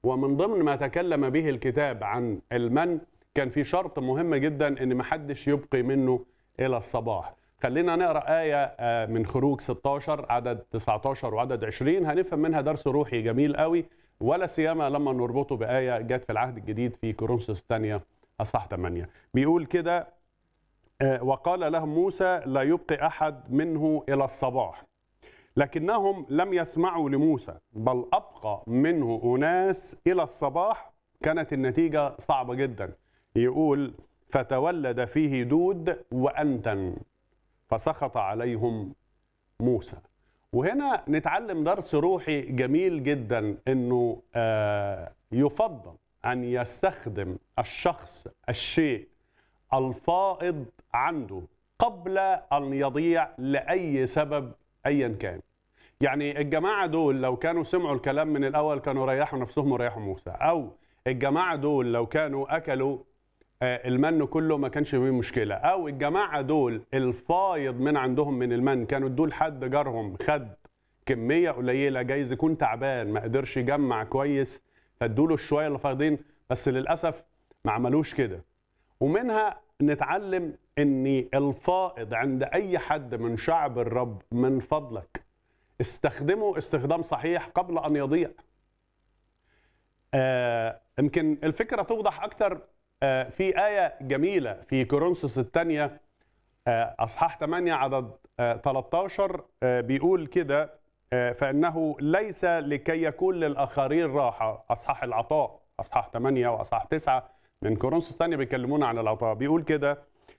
ومن ضمن ما تكلم به الكتاب عن المن كان في شرط مهم جدا ان ما حدش يبقي منه الى الصباح خلينا نقرا ايه آه، من خروج 16 عدد 19 وعدد 20 هنفهم منها درس روحي جميل قوي ولا سيما لما نربطه بايه جت في العهد الجديد في كورنثوس الثانيه اصح 8 بيقول كده آه، وقال لهم موسى لا يبقي احد منه الى الصباح لكنهم لم يسمعوا لموسى بل ابقى منه اناس الى الصباح كانت النتيجه صعبه جدا يقول فتولد فيه دود وانتن فسخط عليهم موسى وهنا نتعلم درس روحي جميل جدا انه آه، يفضل ان يستخدم الشخص الشيء الفائض عنده قبل ان يضيع لاي سبب ايا كان يعني الجماعه دول لو كانوا سمعوا الكلام من الاول كانوا ريحوا نفسهم وريحوا موسى او الجماعه دول لو كانوا اكلوا آه، المن كله ما كانش فيه مشكله او الجماعه دول الفايض من عندهم من المن كانوا دول حد جارهم خد كميه قليله جايز يكون تعبان ما قدرش يجمع كويس فادوا له الشويه اللي فايضين بس للاسف ما عملوش كده ومنها نتعلم ان الفائض عند اي حد من شعب الرب من فضلك استخدمه استخدام صحيح قبل ان يضيع آه، يمكن الفكره توضح اكتر آه، في ايه جميله في كورنثوس الثانيه آه، اصحاح 8 عدد آه، 13 آه، بيقول كده آه، فانه ليس لكي يكون للاخرين راحه اصحاح العطاء اصحاح 8 واصحاح 9 من كورنثوس الثانيه بيكلمونا عن العطاء بيقول كده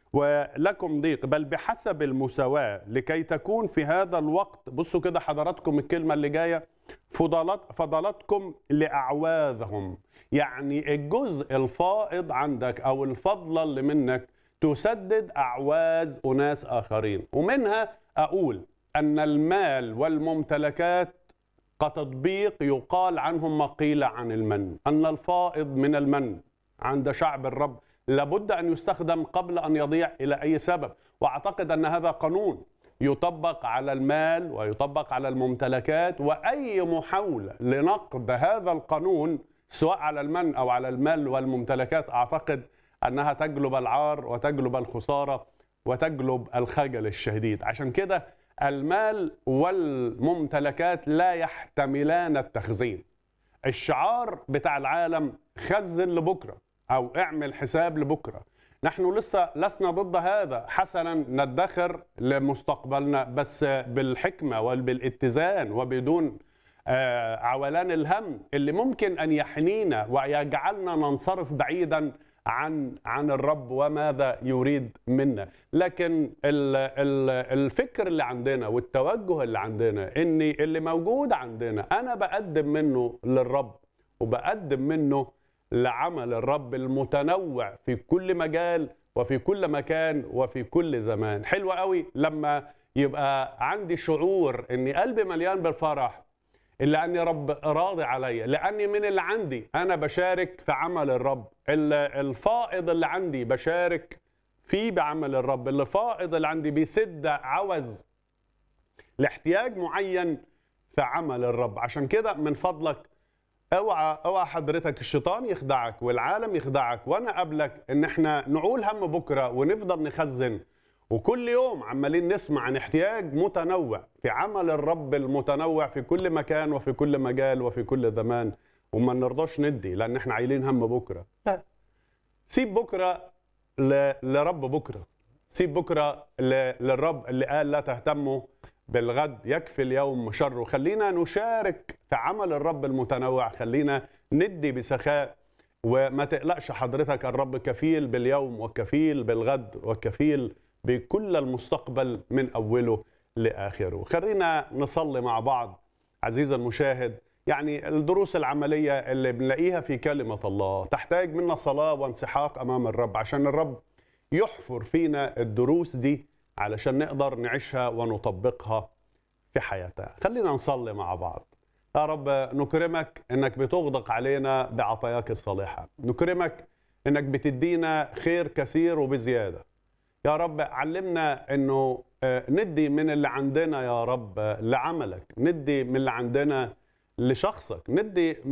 ولكم ضيق بل بحسب المساواة لكي تكون في هذا الوقت بصوا كده حضراتكم الكلمة اللي جاية فضلات فضلاتكم لأعواذهم يعني الجزء الفائض عندك أو الفضلة اللي منك تسدد أعواز أناس آخرين ومنها أقول أن المال والممتلكات كتطبيق يقال عنهم ما قيل عن المن أن الفائض من المن عند شعب الرب لابد أن يستخدم قبل أن يضيع إلى أي سبب وأعتقد أن هذا قانون يطبق على المال ويطبق على الممتلكات وأي محاولة لنقض هذا القانون سواء على المن أو على المال والممتلكات أعتقد أنها تجلب العار وتجلب الخسارة وتجلب الخجل الشديد عشان كده المال والممتلكات لا يحتملان التخزين الشعار بتاع العالم خزن لبكره او اعمل حساب لبكره نحن لسه لسنا ضد هذا حسنا ندخر لمستقبلنا بس بالحكمه وبالاتزان وبدون آه، عولان الهم اللي ممكن ان يحنينا ويجعلنا ننصرف بعيدا عن عن الرب وماذا يريد منا لكن ال ال الفكر اللي عندنا والتوجه اللي عندنا ان اللي موجود عندنا انا بقدم منه للرب وبقدم منه لعمل الرب المتنوع في كل مجال وفي كل مكان وفي كل زمان حلو قوي لما يبقى عندي شعور اني قلبي مليان بالفرح الا اني رب راضي عليا لاني من اللي عندي انا بشارك في عمل الرب ال- الفائض اللي عندي بشارك فيه بعمل الرب اللي فائض اللي عندي بيسد عوز لاحتياج معين في عمل الرب عشان كده من فضلك اوعى اوعى حضرتك الشيطان يخدعك والعالم يخدعك وانا قبلك ان احنا نعول هم بكره ونفضل نخزن وكل يوم عمالين نسمع عن احتياج متنوع في عمل الرب المتنوع في كل مكان وفي كل مجال وفي كل زمان وما نرضاش ندي لان احنا عايلين هم بكره لا سيب بكره ل... لرب بكره سيب بكره ل... للرب اللي قال لا تهتموا بالغد يكفي اليوم شره خلينا نشارك في عمل الرب المتنوع خلينا ندي بسخاء وما تقلقش حضرتك الرب كفيل باليوم وكفيل بالغد وكفيل بكل المستقبل من اوله لاخره خلينا نصلي مع بعض عزيزي المشاهد يعني الدروس العمليه اللي بنلاقيها في كلمه الله تحتاج منا صلاه وانسحاق امام الرب عشان الرب يحفر فينا الدروس دي علشان نقدر نعيشها ونطبقها في حياتنا خلينا نصلي مع بعض يا رب نكرمك انك بتغدق علينا بعطاياك الصالحه نكرمك انك بتدينا خير كثير وبزياده يا رب علمنا انه آه، ندي من اللي عندنا يا رب آه، لعملك ندي من اللي عندنا لشخصك ندي